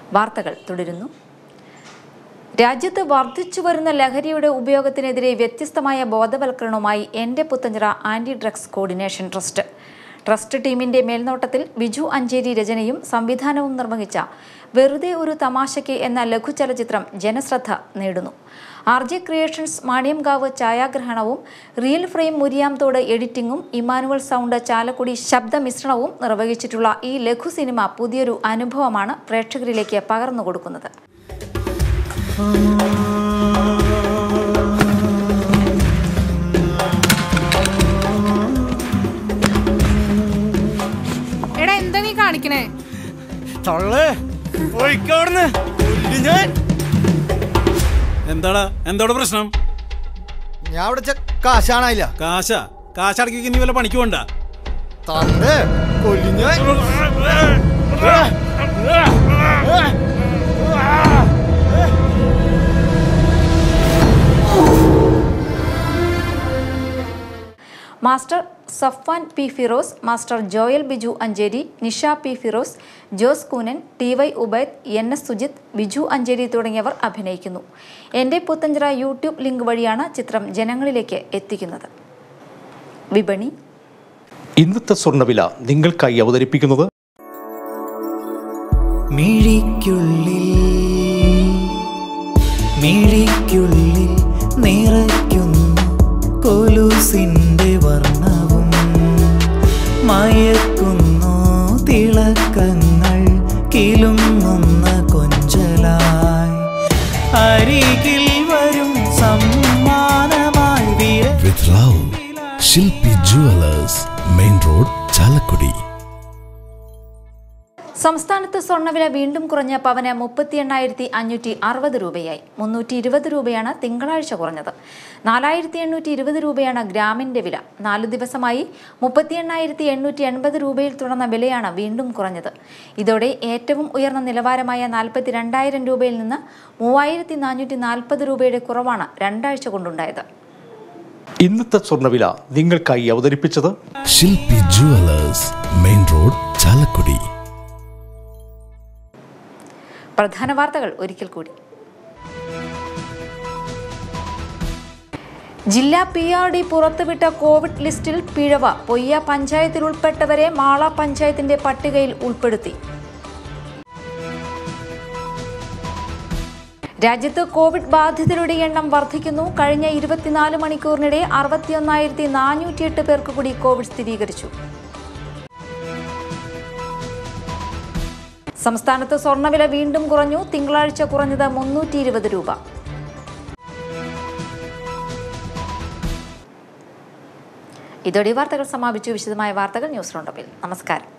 വാർത്തകൾ തുടരുന്നു രാജ്യത്ത് വർദ്ധിച്ചു വരുന്ന ലഹരിയുടെ ഉപയോഗത്തിനെതിരെ വ്യത്യസ്തമായ ബോധവൽക്കരണവുമായി എൻ്റെ Puthenchira anti drugs coordination trust trust ടീമിന്റെ മേൽനോട്ടത്തിൽ ബിജു അഞ്ചേരി രചനയും സംവിധാനവും നിർവഹിച്ച വെറുതെ ഒരു തമാശയ്ക്ക് എന്ന ലഘുചലച്ചിത്രം ജനശ്രദ്ധ നേടുന്നു ആർ ജെ ക്രിയേഷൻസ് മാണിയംകാവ് ഛായാഗ്രഹണവും റിയൽ ഫ്രെയിം മുരിയാംതോട് എഡിറ്റിംഗും ഇമാനുവൽ സൗണ്ട് ചാലക്കുടി ശബ്ദമിശ്രണവും നിർവഹിച്ചിട്ടുള്ള ഈ ലഘു സിനിമ പുതിയൊരു അനുഭവമാണ് പ്രേക്ഷകരിലേക്ക് പകർന്നു കൊടുക്കുന്നത് എടാ എന്താ നീ കാണിക്കണേ തള്ളേ പോയിക്കവിടുന്ന് കൊല്ലും ഞാൻ എന്താടാ എന്താടാ പ്രശ്നം ഞാൻ അവിടെ ചെ- കാശാണായില്ല കാശ കാശടക്കി നീ വല്ല പണിക്ക് പോണ്ട തള്ളേ കൊല്ലും ഞാൻ master Safwan P Firoz master Joel Biju Ancheri Nisha P Firoz Jose Koonan T Y Ubaid N S Sujith Biju Ancheri തുടങ്ങിയവർ അഭിനയിക്കുന്നു എൻ്റെ പുത്തഞ്ചിറ യൂട്യൂബ് ലിങ്ക് വഴിയാണ് ചിത്രം ജനങ്ങളിലേക്ക് എത്തിക്കുന്നത് വിപണി ഇന്നത്തെ സ്വർണ്ണവില നിങ്ങൾക്കായി അവതരിപ്പിക്കുന്നത് മിഴിക്കുള്ളിൽ മിഴിക്കുള്ളിൽ നിറയ്ക്കുന്നു കൊലുസിൻ്റെ വർണ്ണവും മയക്കുന്നു തിളക്കങ്ങൾ കിലുങ്ങുന്ന കൊഞ്ചലായി അരികിൽ വരും സമ്മാനമായി വിര with love. Shilpi Jewelers, Main Road, Chalakudi. സംസ്ഥാനത്ത് സ്വർണ്ണവില വീണ്ടും കുറഞ്ഞ പവന് മുപ്പത്തി എണ്ണായിരത്തി അഞ്ഞൂറ്റി അറുപത് രൂപയായി മുന്നൂറ്റി ഇരുപത് രൂപയാണ് തിങ്കളാഴ്ച കുറഞ്ഞത് നാലായിരത്തി എണ്ണൂറ്റി ഇരുപത് രൂപയാണ് ഗ്രാമിന്റെ വില നാലു ദിവസമായി മുപ്പത്തി എണ്ണായിരത്തി എണ്ണൂറ്റി എൺപത് രൂപയിൽ തുടർന്ന വിലയാണ് വീണ്ടും കുറഞ്ഞത് ഇതോടെ ഏറ്റവും ഉയർന്ന നിലവാരമായ നാൽപ്പത്തി രണ്ടായിരം രൂപയിൽ നിന്ന് മൂവായിരത്തി നാനൂറ്റി നാൽപ്പത് രൂപയുടെ കുറവാണ് രണ്ടാഴ്ച കൊണ്ടുണ്ടായത് ഇന്നത്തെ സ്വർണ്ണവില നിങ്ങൾക്കായി അവതരിപ്പിച്ചത് Shilpi Jewelers, Main Road, Chalakudi. പ്രധാന വാർത്തകൾ ഒരിക്കൽ കൂടി ജില്ലാ പി ആർ ഡി പുറത്തുവിട്ട കോവിഡ് ലിസ്റ്റിൽ പിഴവ് പൊയ്യ പഞ്ചായത്തിൽ ഉൾപ്പെട്ടവരെ മാള പഞ്ചായത്തിന്റെ പട്ടികയിൽ ഉൾപ്പെടുത്തി രാജ്യത്ത് കോവിഡ് ബാധിതരുടെ എണ്ണം വർദ്ധിക്കുന്നു കഴിഞ്ഞ ഇരുപത്തിനാല് മണിക്കൂറിനിടെ അറുപത്തിയൊന്നായിരത്തി നാനൂറ്റിയെട്ട് പേർക്ക് കൂടി കോവിഡ് സ്ഥിരീകരിച്ചു സംസ്ഥാനത്ത് സ്വർണ്ണവില വീണ്ടും കുറഞ്ഞു തിങ്കളാഴ്ച കുറഞ്ഞത് മുന്നൂറ്റി ഇരുപത് രൂപ ഇതോടെ ഈ വാർത്തകൾ സമാപിച്ചു വിശദമായ വാർത്തകൾ ന്യൂസ് റൗണ്ടപ്പിൽ നമസ്കാരം